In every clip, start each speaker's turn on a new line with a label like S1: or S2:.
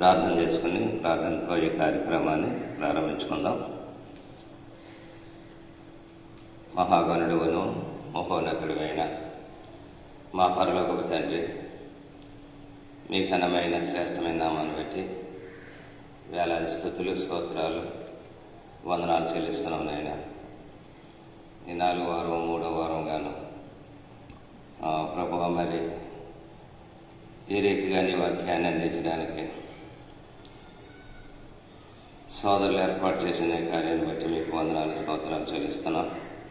S1: ప్రార్థన చేసుకుని ప్రార్థనతో ఈ కార్యక్రమాన్ని ప్రారంభించుకుందాం మహాగణుడువును మహోన్నతుడువైన మా పరలోకపు తండ్రి మీ ఘనమైన శ్రేష్టమైన నామాన్ని బట్టి వేలాది స్థుతులు స్తోత్రాలు వందనాలు చెల్లిస్తున్నాం నాయన ఈ నాలుగో వారం మూడో వారం గాను ప్రభు మరి ఈ రీతిగా నీ వాక్యాన్ని అందించడానికి సోదరులు ఏర్పాటు చేసిన ఈ కార్యాన్ని బట్టి మీకు వందనాలు స్తోత్రాలు చెల్లిస్తున్నాం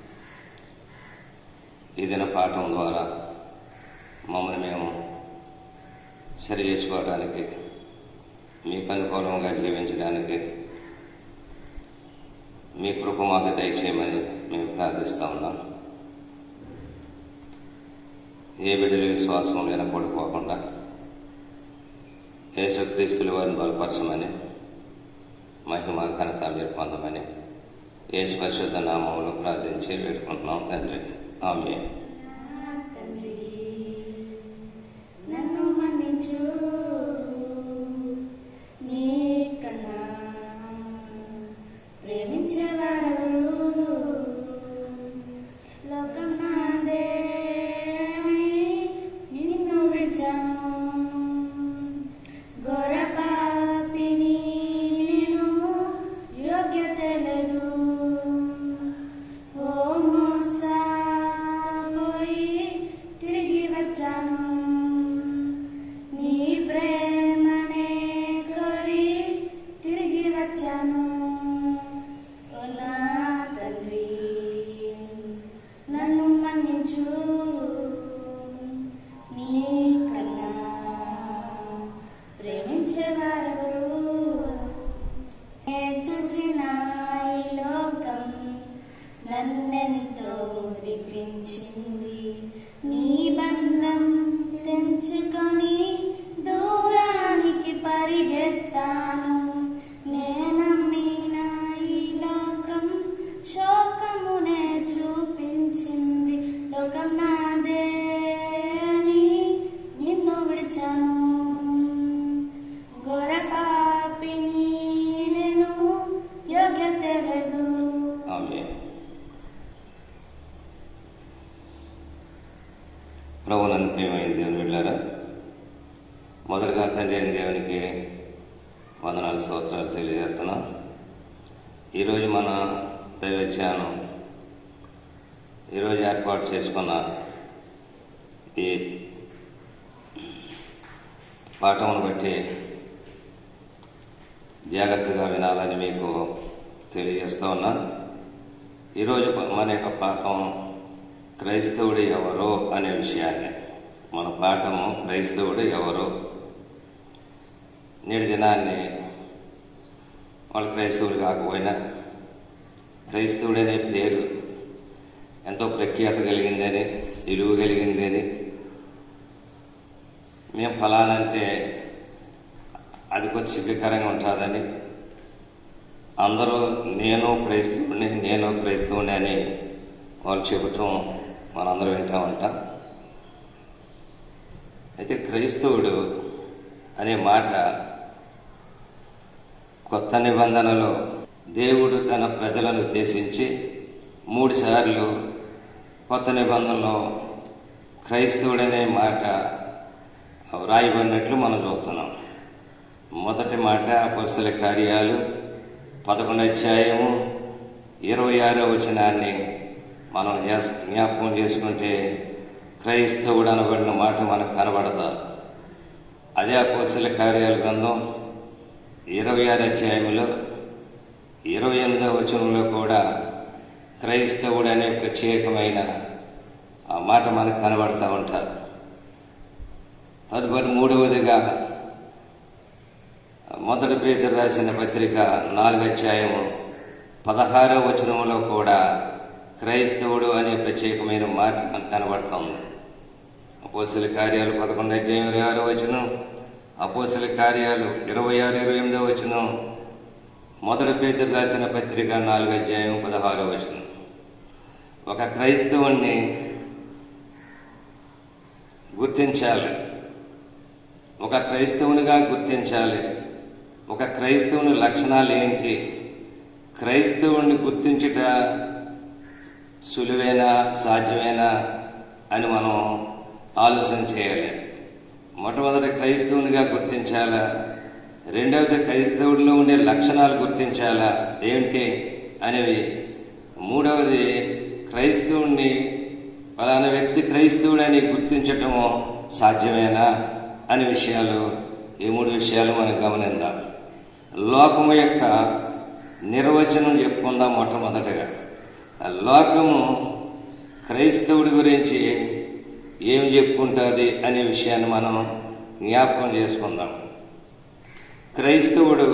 S1: ఈ దిన పాఠం ద్వారా మమ్మల్ని మేము సరి చేసుకోవడానికి మీకు అనుకూలంగా జీవించడానికి మీ కృప మాకు దయచేయమని మేము ప్రార్థిస్తా ఉన్నాం ఏ బిడ్డల విశ్వాసం వినపడిపోకుండా యేసుక్రీస్తుల వారిని బలపరచమని మహిమ ఘనత మీరు పొందమని యేసు పరిశుద్ధ నామంలో ప్రార్థించి వేడుకుంటున్నాం తండ్రి ఆమె
S2: తండ్రి నన్ను మన్నించు నీ కన్నా ప్రేమించేవారెవరు లోకం నాదే నిన్ను విడిచాను ఘోర పాపిని నేను యోగ్యత లేదు ఓ మోసపోయి తిరిగి వచ్చాను నీ ప్రేమనే కోరి తిరిగి వచ్చాను ఓ నా తండ్రి నన్ను మన్నించు నీ కన్నా ప్రేమించేవారెవరు చూచిన ఈ లోకం నన్నెంతో మురిపించింది నీ బంధం తెంచుకొని దూరానికి పరిగెత్తాను నేనమ్మిన ఈ లోకం శోకమునే చూపించింది లోకం నాదే అని నిన్ను విడిచాను ఘోర పాపిని నేను యోగ్యత లేదు
S1: ఆమె ప్రభునందు ప్రియమైన దేవుని వెళ్ళారా మొదటగా తండ్రి అయిన దేవునికి వందనాలు స్తోత్రాలు తెలియజేస్తున్నాం ఈరోజు మన దైవజ్ఞానం ఈరోజు ఏర్పాటు చేసుకున్న ఈ పాఠమును బట్టి జాగ్రత్తగా వినాలని మీకు తెలియజేస్తూ ఉన్నా ఈరోజు మన యొక్క పాఠం క్రైస్తవుడు ఎవరు అనే విషయాన్ని మన పాఠము క్రైస్తవుడు ఎవరు నేటి దినాన్ని వాళ్ళు క్రైస్తవులు కాకపోయినా క్రైస్తవుడనే పేరు ఎంతో ప్రఖ్యాత కలిగిందని విలువ కలిగిందని మేము ఫలానంటే అది కొంచెం సిగ్గుకరంగా ఉంటుందని అందరూ నేను క్రైస్తవుని నేను క్రైస్తవుని అని వాళ్ళు చెప్పటం మనందరం వింటా ఉంటాం అయితే క్రైస్తవుడు అనే మాట కొత్త నిబంధనలో దేవుడు తన ప్రజలను ఉద్దేశించి మూడు సార్లు కొత్త నిబంధనలో క్రైస్తవుడనే మాట వ్రాయబడినట్లు మనం చూస్తున్నాం మొదటి మాట అపస్తుల కార్యాలు పదకొండు అధ్యాయము ఇరవై ఆరో వచనాన్ని మనం చేస్- జ్ఞాపకం చేసుకుంటే క్రైస్తవుడు అనబడిన మాట మనకు కనబడతారు అదే అపస్తుల కార్యాల గ్రంథం ఇరవై ఆరు అధ్యాయంలో ఇరవై ఎనిమిదవ వచనంలో కూడా క్రైస్తవుడు అనే ప్రత్యేకమైన ఆ మాట మనకు కనబడతా ఉంటారు తదుపరి మూడవదిగా మొదటి పేదరు రాసిన పత్రిక నాలుగు అధ్యాయము పదహారవ వచనంలో కూడా క్రైస్తవుడు అనే ప్రత్యేకమైన మాట మనకు కనబడుతుంది అపోసల కార్యాలు పదకొండు అధ్యాయం ఇరవై ఆరో వచనం అపోసల కార్యాలు ఇరవై ఆరు ఇరవై ఎనిమిదో వచనం మొదటి పేదరు రాసిన పత్రిక నాలుగు అధ్యాయం పదహారో వచనం ఒక క్రైస్తవుణ్ణి గుర్తించాలి ఒక క్రైస్తవునిగా గుర్తించాలి ఒక క్రైస్తవుని లక్షణాలు ఏంటి క్రైస్తవుని గుర్తించుట సులువేనా సాధ్యమేనా అని మనం ఆలోచన చేయాలి మొట్టమొదటి క్రైస్తవునిగా గుర్తించాలా రెండవది క్రైస్తవుడిలో ఉండే లక్షణాలు గుర్తించాలా ఏంటి అనేవి మూడవది క్రైస్తవుణ్ణి ఫలానా వ్యక్తి క్రైస్తవుడని గుర్తించటము సాధ్యమేనా అనే విషయాలు ఈ మూడు విషయాలు మనం గమనిద్దాం లోకము యొక్క నిర్వచనం చెప్పుకుందాం మొట్టమొదటగా ఆ లోకము క్రైస్తవుడి గురించి ఏం చెప్పుకుంటుంది అనే విషయాన్ని మనం జ్ఞాపకం చేసుకుందాం క్రైస్తవుడు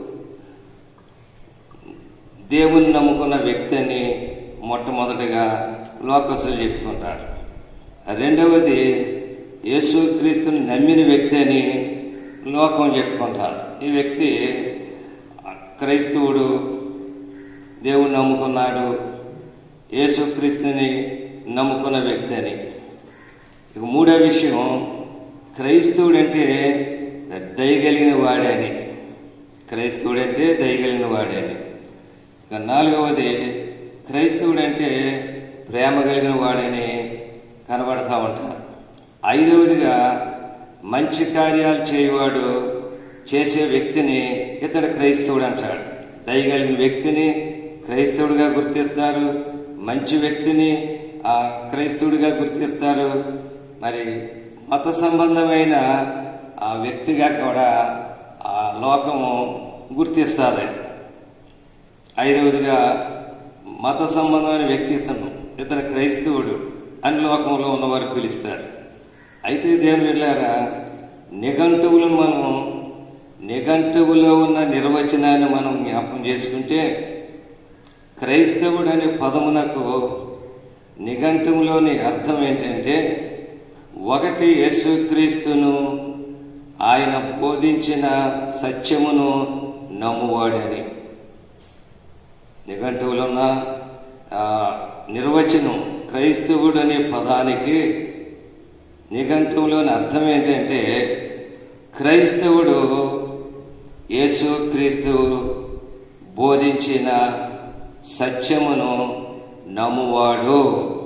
S1: దేవుని నమ్ముకున్న వ్యక్తి అని మొట్టమొదటిగా లోకస్తులు చెప్పుకుంటారు రెండవది యేసుక్రీస్తుని నమ్మిన వ్యక్తి అని లోకం చెప్పుకుంటారు ఈ వ్యక్తి క్రైస్తవుడు దేవుని నమ్ముకున్నాడు యేసుక్రీస్తుని నమ్ముకున్న వ్యక్తి అని ఇక మూడో విషయం క్రైస్తవుడు అంటే దయగలిగిన వాడని క్రైస్తవుడు అంటే దయగలిగిన వాడని ఇక నాలుగవది క్రైస్తవుడు అంటే ప్రేమ కలిగిన వాడని కనబడతా ఉంటారు ఐదవదిగా మంచి కార్యాలు చేయవాడు చేసే వ్యక్తిని ఇతడు క్రైస్తవుడు అంటాడు దయగలిగిన వ్యక్తిని క్రైస్తవుడిగా గుర్తిస్తారు మంచి వ్యక్తిని ఆ క్రైస్తవుడిగా గుర్తిస్తారు మరి మత సంబంధమైన ఆ వ్యక్తిగా కూడా ఆ లోకము గుర్తిస్తుంది ఐదవదిగా మత సంబంధమైన వ్యక్తి ఇతను ఇతను క్రైస్తవుడు అని లోకంలో ఉన్నవారు పిలుస్తారు అయితే దేవుని వెళ్ళారా నిఘంటువులను మనం నిఘంటువులో ఉన్న నిర్వచనాన్ని మనం జ్ఞాపకం చేసుకుంటే క్రైస్తవుడు అనే పదమునకు నిఘంటువులోని అర్థం ఏంటంటే ఒకటి యేసుక్రీస్తును ఆయన బోధించిన సత్యమును నమ్మువాడని నిఘంటువులో ఉన్న ఆ, నిర్వచనం క్రైస్తవుడు అనే పదానికి నిఘంటువులోని అర్థం ఏంటంటే క్రైస్తవుడు యేసుక్రీస్తు బోధించిన సత్యమును నమ్మువాడు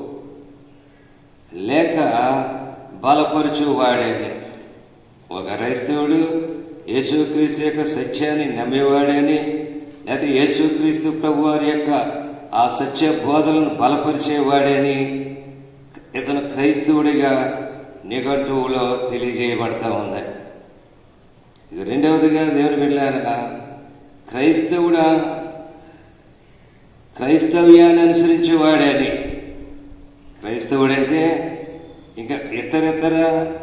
S1: లేక బలపరుచువాడని ఒక క్రైస్తవుడు యేసుక్రీస్తు యొక్క సత్యాన్ని నమ్మేవాడని లేకపోతే యేసుక్రీస్తు ప్రభు వారి యొక్క ఆ సత్య బోధలను బలపరిచేవాడని ఇతను క్రైస్తవుడిగా నిఘంటువులో తెలియజేయబడతా ఉంది ఇక రెండవదిగా దేవుని వెళ్ళారా క్రైస్తవుడా క్రైస్తవ్యాన్ని అనుసరించేవాడని క్రైస్తవుడంటే ఇంకా ఇతరితర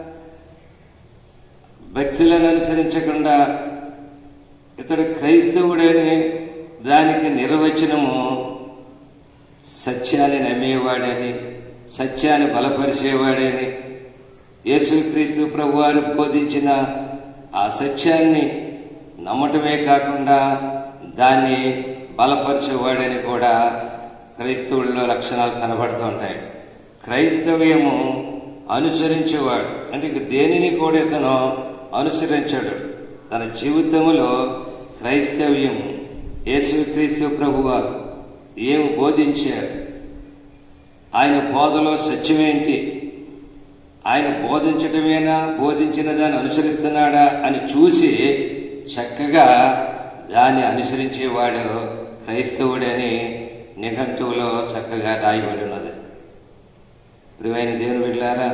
S1: భక్తులను అనుసరించకుండా ఇతడు క్రైస్తవుడని దానికి నిర్వచనము సత్యాన్ని నమ్మేవాడని సత్యాన్ని బలపరిచేవాడని యేసుక్రీస్తు ప్రభువారు బోధించిన ఆ సత్యాన్ని నమ్మటమే కాకుండా దాన్ని బలపరిచేవాడని కూడా క్రైస్తవుల్లో లక్షణాలు కనబడుతూ ఉంటాయి క్రైస్తవ్యము అనుసరించేవాడు అంటే ఇక దేనిని కూడా ఇతను అనుసరించాడు తన జీవితంలో క్రైస్తవ్యం యేసుక్రీస్తు ప్రభువారు ఏమి బోధించారు ఆయన బోధలో సత్యమేంటి ఆయన బోధించటమేనా బోధించిన దాన్ని అనుసరిస్తున్నాడా అని చూసి చక్కగా దాన్ని అనుసరించేవాడు క్రైస్తవుడని నిఘంటువులో చక్కగా రాయబడి ఉన్నది ప్రియమైన దేవుని బిడ్డారా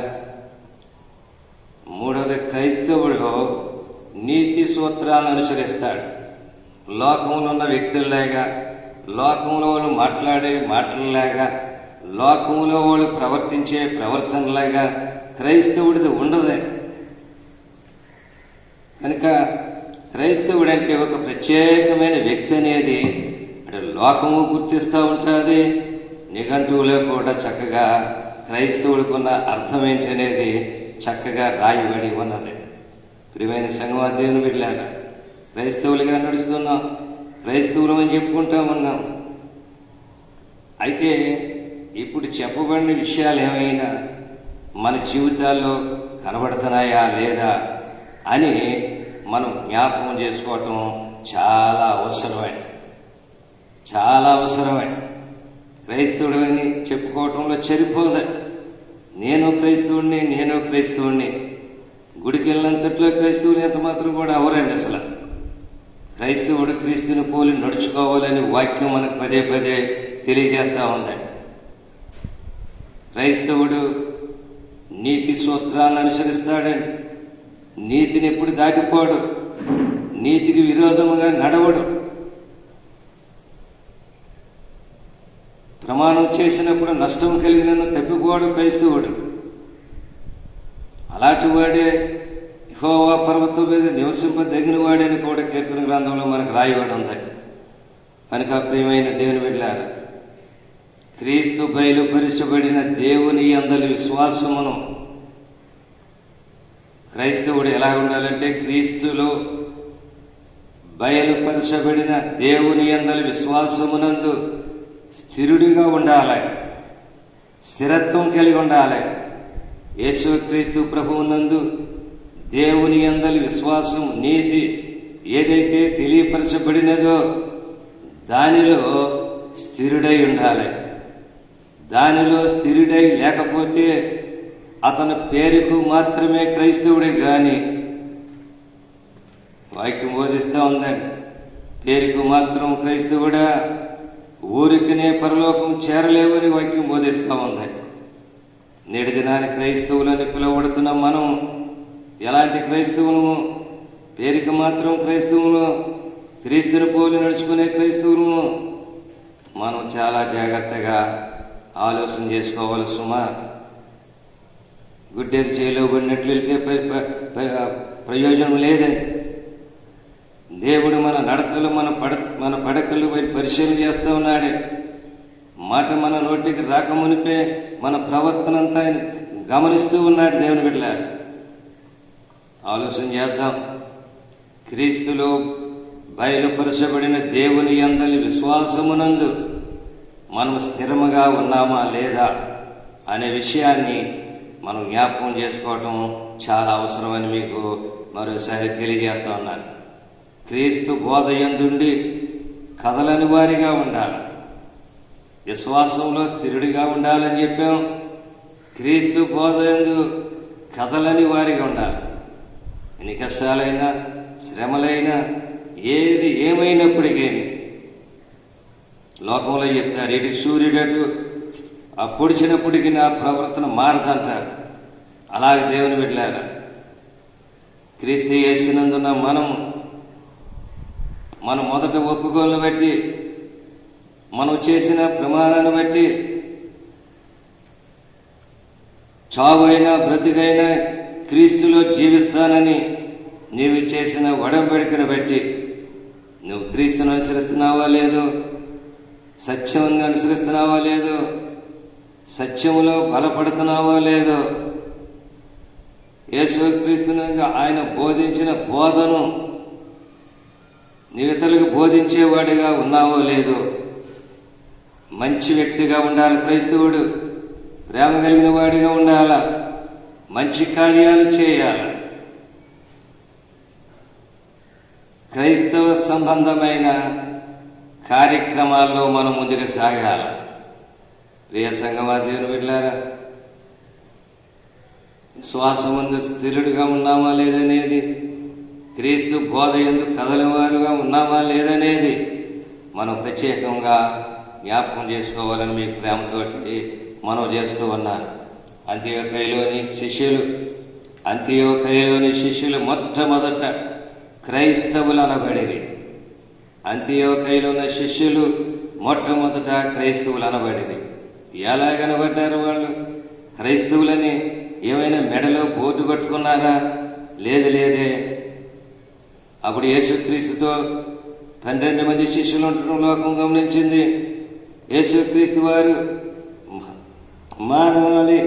S1: మూడవది క్రైస్తవుడు నీతి సూత్రాలను అనుసరిస్తాడు లోకంలో ఉన్న వ్యక్తుల్లాగా లోకంలో వాళ్ళు మాట్లాడే మాటలలాగా లోకంలో వాళ్ళు ప్రవర్తించే ప్రవర్తనలాగా క్రైస్తవుడిది ఉండదు కనుక క్రైస్తవుడు అంటే ఒక ప్రత్యేకమైన వ్యక్తి అనేది అంటే లోకము గుర్తిస్తూ ఉంటుంది నిఘంటువులో కూడా చక్కగా క్రైస్తవుడికున్న అర్థం ఏంటి అనేది చక్కగా రాయబడి ఉన్నది ప్రియమైన సంగమా దేవుని వెళ్ళాక క్రైస్తవులుగా నడుస్తున్నాం క్రైస్తవులు అని చెప్పుకుంటా ఉన్నాం అయితే ఇప్పుడు చెప్పబడిన విషయాలు ఏమైనా మన జీవితాల్లో కనబడుతున్నాయా లేదా అని మనం జ్ఞాపకం చేసుకోవటం చాలా అవసరమే చాలా అవసరమే క్రైస్తవుడు అని చెప్పుకోవటంలో చెరిపోదు నేను క్రైస్తవుడిని నేను క్రైస్తవుడిని గుడికి వెళ్ళినంతట్లో క్రైస్తవులు ఎంత మాత్రం కూడా అవరండి అసలు క్రైస్తవుడు క్రీస్తుని పోలి నడుచుకోవాలని వాక్యం మనకు పదే పదే తెలియజేస్తా ఉంది క్రైస్తవుడు నీతి సూత్రాలను అనుసరిస్తాడని నీతిని ఎప్పుడు దాటిపోడు నీతికి విరోధముగా నడవడు ప్రమాణం చేసినప్పుడు నష్టం కలిగిన తప్పిపోడు క్రైస్తవుడు అలాంటి వాడే యెహోవా పర్వతం మీద నివసింపదగిన వాడని కూడా కీర్తన గ్రంథంలో మనకు రాయబడి ఉంది కనుక ప్రియమైన దేవుని వెళ్ళారు క్రీస్తు బయలుపరచబడిన దేవుని అందరి విశ్వాసమును క్రైస్తవుడు ఎలా ఉండాలంటే క్రీస్తులో బయలుపరచబడిన దేవుని అందరి విశ్వాసమునందు స్థిరుడిగా ఉండాలి స్థిరత్వం కలిగి ఉండాలి యేసుక్రీస్తు ప్రభువునందు దేవుని అందలి విశ్వాసం నీతి ఏదైతే తెలియపరచబడినదో దానిలో స్థిరుడై ఉండాలి దానిలో స్థిరుడై లేకపోతే అతని పేరుకు మాత్రమే క్రైస్తవుడే గాని వాక్యం బోధిస్తా ఉందండి పేరుకు మాత్రం క్రైస్తవుడా ఊరికినే పరలోకం చేరలేవని వాక్యం బోధిస్తా ఉంది నేటి దినాన్ని క్రైస్తవులని పిలువబడుతున్న మనం ఎలాంటి క్రైస్తవులము పేరుకి మాత్రం క్రైస్తవులు క్రీస్తుని పోలి నడుచుకునే క్రైస్తవులము మనం చాలా జాగ్రత్తగా ఆలోచన చేసుకోవాలి సుమా గుడ్డేది చేయలోబడినట్లు వెళ్తే ప- ప- ప- ప్రయోజనం లేదని దేవుడు మన నడకలు మన పడ మన పడకలు పై పరిశీలన చేస్తూ ఉన్నాడే మాట మన నోటికి రాకమునిపే మన ప్రవర్తన అంతా ఆయన గమనిస్తూ ఉన్నాడు దేవుని బిడ్డ ఆలోచన చేద్దాం క్రీస్తులో బయలుపరచబడిన దేవుని అందలి విశ్వాసమునందు మనం స్థిరముగా ఉన్నామా లేదా అనే విషయాన్ని మనం జ్ఞాపకం చేసుకోవటం చాలా అవసరమని మీకు మరోసారి తెలియజేస్తా ఉన్నాను క్రీస్తు బోధయందుండి కదలని వారిగా ఉండాలి విశ్వాసంలో స్థిరుడిగా ఉండాలని చెప్పాం క్రీస్తు బోధయందు కదలని వారిగా ఉండాలి ఎన్ని కష్టాలైనా శ్రమలైనా ఏది ఏమైనప్పటికీ లోకంలో చెప్తారు ఇటు సూర్యుడు ఆ పొడిచినప్పటికీ నా ప్రవర్తన మారదంటారు అలాగే దేవుని బిడ్డలారా క్రీస్తు చేసినందున మనం మన మొదట ఒప్పుకోలను బట్టి మనం చేసిన ప్రమాణాన్ని బట్టి చావైనా బ్రతికైనా క్రీస్తులో జీవిస్తానని నీవు చేసిన ఒడంబడికను బట్టి నువ్వు క్రీస్తును అనుసరిస్తున్నావా లేదు సత్యముని అనుసరిస్తున్నావా లేదు సత్యములో బలపడుతున్నావా లేదు యేసుక్రీస్తుని ఆయన బోధించిన బోధను నీవు ఇతరులకు బోధించేవాడిగా ఉన్నావో లేదు మంచి వ్యక్తిగా ఉండాలి క్రైస్తవుడు ప్రేమ కలిగిన వాడిగా ఉండాల మంచి కార్యాలు చేయాలి క్రైస్తవ సంబంధమైన కార్యక్రమాల్లో మనం ముందుకు సాగాల ప్రియ సంగమా దేవుని వెళ్ళారా శ్వాసముందు స్థిరుడిగా ఉన్నామా లేదనేది క్రీస్తు బోధ ఎందుకు కదలవారుగా ఉన్నామా లేదనేది మనం ప్రత్యేకంగా జ్ఞాపకం చేసుకోవాలని మీకు ప్రేమతోటి మనం చేస్తూ ఉన్నాను అంత్యోకైలోని శిష్యులు అంత్యోకైలోని శిష్యులు మొట్టమొదట క్రైస్తవులు అనబడిరి అంత్యోకైలో ఉన్న శిష్యులు మొట్టమొదట క్రైస్తవులు అనబడిరి ఎలా కనబడ్డారు వాళ్ళు క్రైస్తవులని ఏమైనా మెడలో బోటు కట్టుకున్నారా లేదు లేదే అప్పుడు యేసుక్రీస్తుతో పన్నెండు మంది శిష్యులు ఉండటం లోకం గమనించింది యేసుక్రీస్తు వారు మానవాళి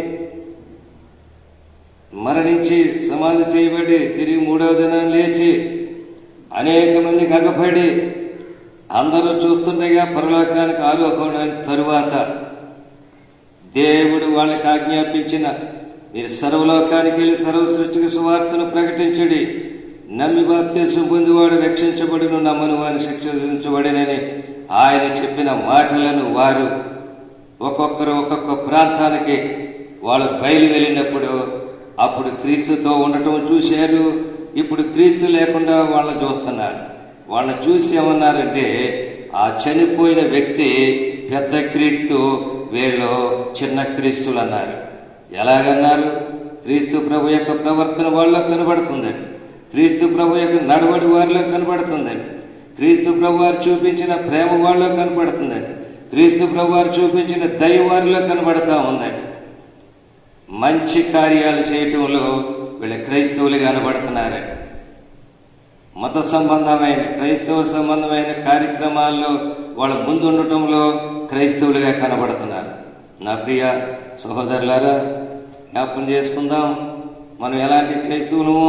S1: మరణించి సమాధి చేయబడి తిరిగి మూడవ దినం లేచి అనేక మంది గగపడి అందరూ చూస్తుండగా పరలోకానికి ఆరోహణ తరువాత దేవుడు వాళ్ళకి ఆజ్ఞాపించిన మీరు సర్వలోకానికి వెళ్ళి సర్వ సృష్టికి సువార్తను ప్రకటించుడి నమ్మి బాప్తీసం పొందివాడు రక్షించబడును నమ్మను వారి శిక్ష విధించబడినని ఆయన చెప్పిన మాటలను వారు ఒక్కొక్కరు ఒక్కొక్క ప్రాంతానికి వాళ్ళు బయలు వెళ్ళినప్పుడు అప్పుడు క్రీస్తుతో ఉండటం చూశారు ఇప్పుడు క్రీస్తు లేకుండా వాళ్ళని చూస్తున్నారు వాళ్ళని చూసి ఏమన్నారంటే ఆ చనిపోయిన వ్యక్తి పెద్ద క్రీస్తు వీళ్ళు చిన్న క్రీస్తులు అన్నారు ఎలాగన్నారు క్రీస్తు ప్రభు యొక్క ప్రవర్తన వాళ్ళలో కనబడుతుందండి క్రీస్తు ప్రభు యొక్క నడవడి వారిలో కనబడుతుందండి క్రీస్తు ప్రభు వారు చూపించిన ప్రేమ వాళ్ళలో కనబడుతుందండి క్రీస్తు ప్రభు వారు చూపించిన దయ వారిలో కనబడతా ఉందండి మంచి కార్యాలు చేయటంలో వీళ్ళ క్రైస్తవులు కనబడుతున్నారండి మత సంబంధమైన క్రైస్తవ సంబంధమైన కార్యక్రమాల్లో వాళ్ళ ముందుండటంలో క్రైస్తవులుగా కనబడుతున్నారు నా ప్రియ సహోదరులారా జ్ఞాపకం చేసుకుందాం మనం ఎలాంటి క్రైస్తవులము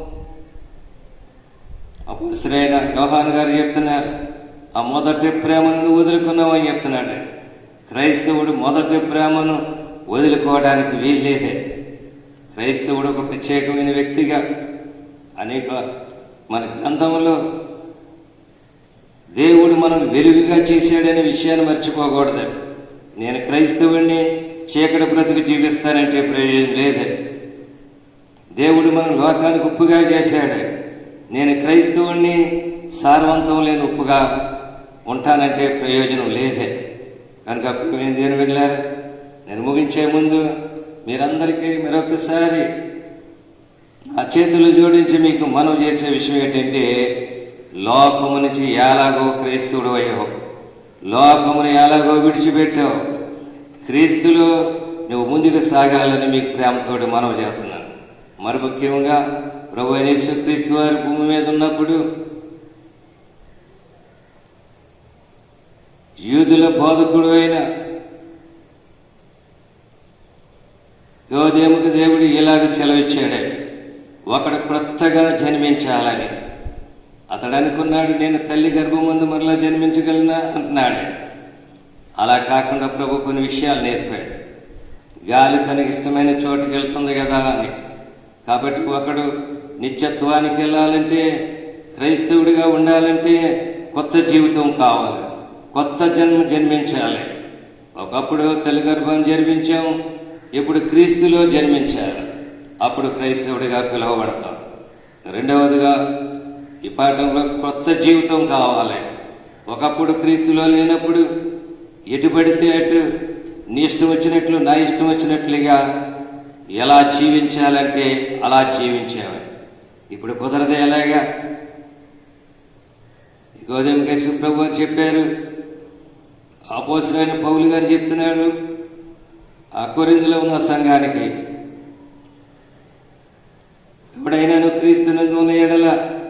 S1: అపుస్తులైన యోహాన్ గారు చెప్తున్నారు ఆ మొదటి ప్రేమను నువ్వు వదులుకున్నావని చెప్తున్నాడు క్రైస్తవుడు మొదటి ప్రేమను వదులుకోవడానికి వీల్లేదే క్రైస్తవుడు ఒక ప్రత్యేకమైన వ్యక్తిగా అనేక మన గ్రంథంలో దేవుడు మనం వెలుగుగా చేశాడనే విషయాన్ని మర్చిపోకూడదు నేను క్రైస్తవుడిని చీకటి బ్రతుకు జీవిస్తానంటే ప్రయోజనం లేదు దేవుడు మనం లోకానికి ఉప్పుగా చేశాడు నేను క్రైస్తవుణ్ణి సారవంతం లేని ఉప్పుగా ఉంటానంటే ప్రయోజనం లేదే కనుక మేము దేని వెళ్ళారు నేను ముగించే ముందు మీరందరికీ మరొకసారి నా చేతులు జోడించి మీకు మనవి చేసే విషయం ఏంటంటే లోకము నుంచి ఎలాగో క్రీస్తుడు అయ్యావు లోకమును ఎలాగో విడిచిపెట్టావు క్రీస్తులో నువ్వు ముందుకు సాగాలని మీకు ప్రేమతోటి మనవి చేస్తున్నాను మరి ముఖ్యంగా ప్రభు యేసుక్రీస్తు వారి భూమి మీద ఉన్నప్పుడు యూదుల బోధకుడు అయిన యోదేముకు దేవుడు ఇలాగ సెలవిచ్చాడు ఒకడు క్రొత్తగా జన్మించాలని అతడు అనుకున్నాడు నేను తల్లి గర్భమందు మరలా జన్మించగలనా అంటున్నాడు అలా కాకుండా ప్రభు కొన్ని విషయాలు నేర్పాడు గాలి తనకి ఇష్టమైన చోటుకి వెళ్తుంది కదా అని కాబట్టి ఒకడు నిత్యత్వానికి వెళ్ళాలంటే క్రైస్తవుడిగా ఉండాలంటే కొత్త జీవితం కావాలి కొత్త జన్మ జన్మించాలి ఒకప్పుడు తల్లి గర్భం జన్మించాం ఇప్పుడు క్రీస్తులో జన్మించాలి అప్పుడు క్రైస్తవుడిగా పిలువబడతాం రెండవదిగా ఈ పాఠంలో కొత్త జీవితం కావాలి ఒకప్పుడు క్రీస్తులో లేనప్పుడు ఎటు పడితే అటు నీ ఇష్టం వచ్చినట్లు నా ఇష్టం వచ్చినట్లుగా ఎలా జీవించాలంటే అలా జీవించాలి ఇప్పుడు కుదరదు ఎలాగా గోధుమ కేసు ప్రభు గారు చెప్పారు అపోసరైన పౌలు గారు చెప్తున్నాడు ఆ కొరిందులో ఉన్న సంఘానికి ఎవడైనాను క్రీస్తునందు ఉన్న ఎడల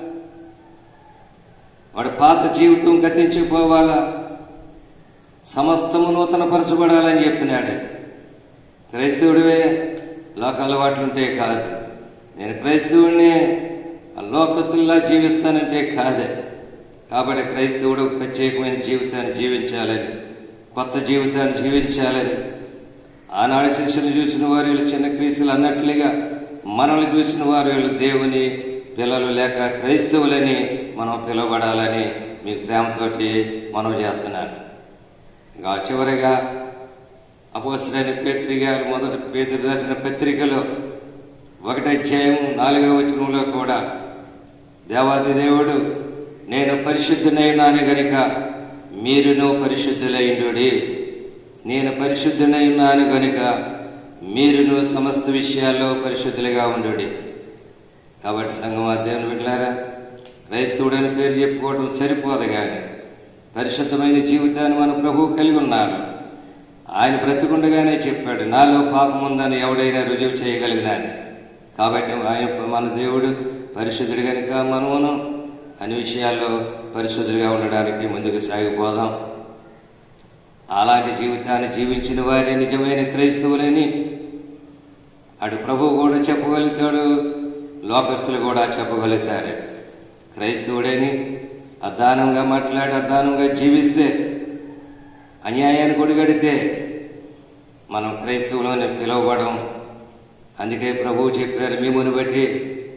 S1: వాడు పాత జీవితం గతించిపోవాలా సమస్తము నూతనపరచబడాలని చెప్తున్నాడు క్రైస్తవుడివే లోక అలవాట్లుంటే కాదు నేను క్రైస్తవుడిని ఆ లోకస్తుల్లా జీవిస్తానంటే కాదే కాబట్టి క్రైస్తవుడు ప్రత్యేకమైన జీవితాన్ని జీవించాలని కొత్త జీవితాన్ని జీవించాలని ఆనాడు శిష్యులు చూసిన వారు వీళ్ళు చిన్న క్రీస్తులు అన్నట్లుగా మనల్ని చూసిన వారు వీళ్ళు దేవుని పిల్లలు లేక క్రైస్తవులని మనం పిలువబడాలని మీ ప్రేమతోటి మనం చేస్తున్నాను ఇంకా చివరిగా అపోసరైన పేత్రి గారు మొదటి పేతురు రాసిన పత్రికలో ఒకటి అధ్యాయం నాలుగవ వచనంలో కూడా దేవాది దేవుడు నేను పరిశుద్ధునైనాను గనుక మీరును పరిశుద్ధులైండుడి నేను పరిశుద్ధునైనాను గనుక మీరును సమస్త విషయాల్లో పరిశుద్ధులుగా ఉండుడి కాబట్టి సంఘం అధ్యయనం వెళ్ళారా క్రైస్తవుడు అని పేరు చెప్పుకోవడం సరిపోదు కానీ పరిశుద్ధమైన జీవితాన్ని మన ప్రభువు కలిగి ఉన్నారు ఆయన బ్రతికుండగానే చెప్పాడు నాలో పాపం ఉందని ఎవడైనా రుజువు చేయగలిగినాను కాబట్టి ఆయన మన దేవుడు పరిశుద్ధుడు కనుక మనమును అన్ని విషయాల్లో పరిశుద్ధులుగా ఉండడానికి ముందుకు సాగిపోదాం అలాంటి జీవితాన్ని జీవించిన వారి నిజమైన క్రైస్తవులని అటు ప్రభువు కూడా చెప్పగలుగుతాడు లోకస్తులు కూడా చెప్పగలుగుతారు క్రైస్తవుడని అద్దానంగా మాట్లాడి అద్దానంగా జీవిస్తే అన్యాయాన్ని కొడిగడితే మనం క్రైస్తవులని పిలువబడం అందుకే ప్రభువు చెప్పారు మిమ్మల్ని బట్టి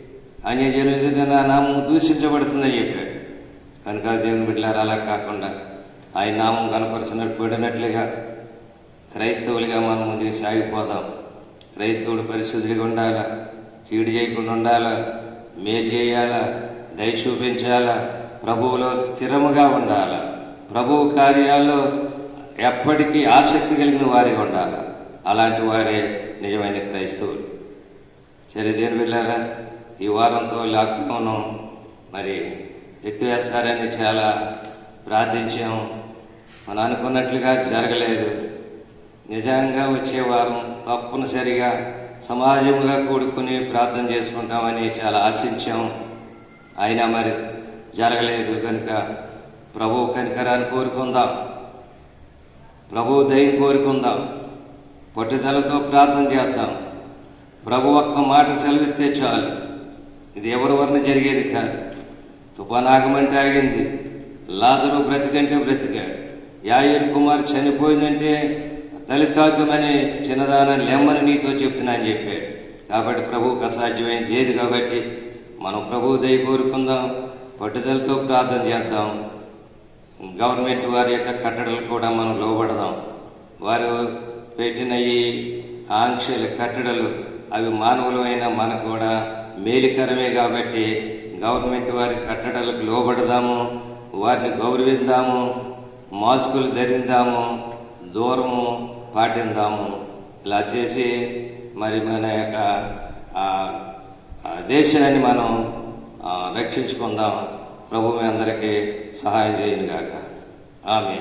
S1: అన్యజనుల ఎదుట నా నామం దూషించబడుతుందని చెప్పాడు కనుక దేవుని బిడ్డలారా అలా కాకుండా ఆయన నామం కనపరచినట్లుగా క్రైస్తవులుగా మనం ముందుకు సాగిపోదాం క్రైస్తవుడు పరిశుద్ధిగా ఉండాలా కీడు చేయకుండా ఉండాలా మేలు చేయాలా దయ చూపించాలా ప్రభువులో స్థిరముగా ఉండాలా ప్రభువు కార్యాల్లో ఎప్పటికీ ఆసక్తి కలిగిన వారిగా ఉండాలా అలాంటి వారే నిజమైన క్రైస్తవులు సరే దేని వెళ్ళారా ఈ వారంతో లాక్డౌన్ మరి ఎత్తివేస్తారని చాలా ప్రార్థించాం మనం అనుకున్నట్లుగా జరగలేదు నిజంగా వచ్చే వారం తప్పనిసరిగా సమాజంగా కూడుకుని ప్రార్థన చేసుకుంటామని చాలా ఆశించాం అయినా మరి జరగలేదు కనుక ప్రభు కనికరాన్ని కోరుకుందాం ప్రభు దయం కోరుకుందాం పట్టుదలతో ప్రార్థన చేద్దాం ప్రభు ఒక్క మాట సెలవిస్తే చాలు ఇది ఎవరి వలన జరిగేది కాదు తుపానాగమంటే ఆగింది లాదరు బ్రతికంటే బ్రతికాడు యాయూర్ కుమార్ చనిపోయిందంటే దళితాతమని చిన్నదాన లెమ్మని నీతో చెప్తున్నా అని చెప్పాడు కాబట్టి ప్రభువుకు అసాధ్యమైంది ఏది కాబట్టి మనం ప్రభు దయ కోరుకుందాం పట్టుదలతో ప్రార్థన చేద్దాం గవర్నమెంట్ వారి యొక్క కట్టడలు కూడా మనం లోబడదాం వారు పెట్టిన ఈ ఆంక్షలు కట్టడలు అవి మానవులమైన మనకు కూడా మేలుకరమే కాబట్టి గవర్నమెంట్ వారి కట్టడలకు లోబడదాము వారిని గౌరవిద్దాము మాస్కులు ధరిద్దాము దూరము పాటిద్దాము ఇలా చేసి మరి మన యొక్క ఆ, ఆ దేశాన్ని మనం ఆ, రక్షించుకుందాం ప్రభు మీ అందరికీ సహాయం చేయను గాక ఆమె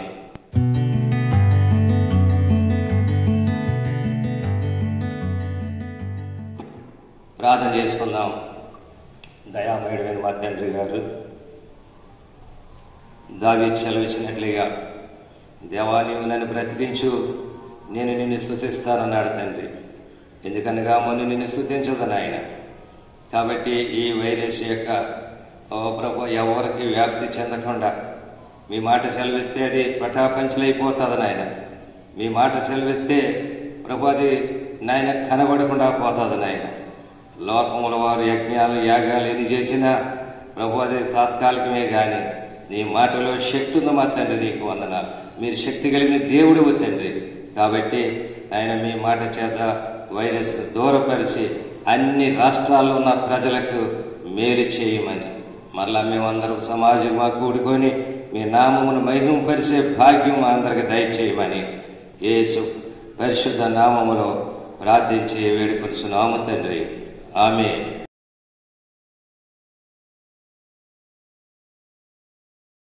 S1: ప్రార్థన చేసుకుందాం దయామయుడమైన మా తండ్రి గారు దావి సెలవిచ్చినట్లుగా దేవా నీవు నన్ను బ్రతికించు నేను నిన్ను స్థుతిస్తానన్నాడు తండ్రి ఎందుకనగా మొన్న నిన్ను స్థుతించదు నాయన కాబట్టి ఈ వైరస్ యొక్క ఓ ప్రభు ఎవరికి వ్యాప్తి చెందకుండా మీ మాట సెలవిస్తే అది పటాపంచలైపోతుంది నాయన మీ మాట సెలవిస్తే ప్రభు అది నాయన కనబడకుండా పోతుంది నాయన లోకముల వారు యజ్ఞాలు యాగాలు ఎన్ని చేసినా ప్రభు అది తాత్కాలికమే గాని నీ మాటలో శక్తి ఉంది మా తండ్రి నీకు వందనాలు మీరు శక్తి కలిగిన దేవుడు తండ్రి కాబట్టి ఆయన మీ మాట చేత వైరస్ దూరపరిచి అన్ని రాష్ట్రాల్లో ఉన్న ప్రజలకు మేలు చేయమని మరలా మేమందరం సమాజంగా కూడుకొని మీ నామమును మహింపరిచే భాగ్యం మా అందరికి దయచేయమని యేసు పరిశుద్ధ నామములో ప్రార్థించి వేడుకొలుసు నామ తండ్రి ఆమె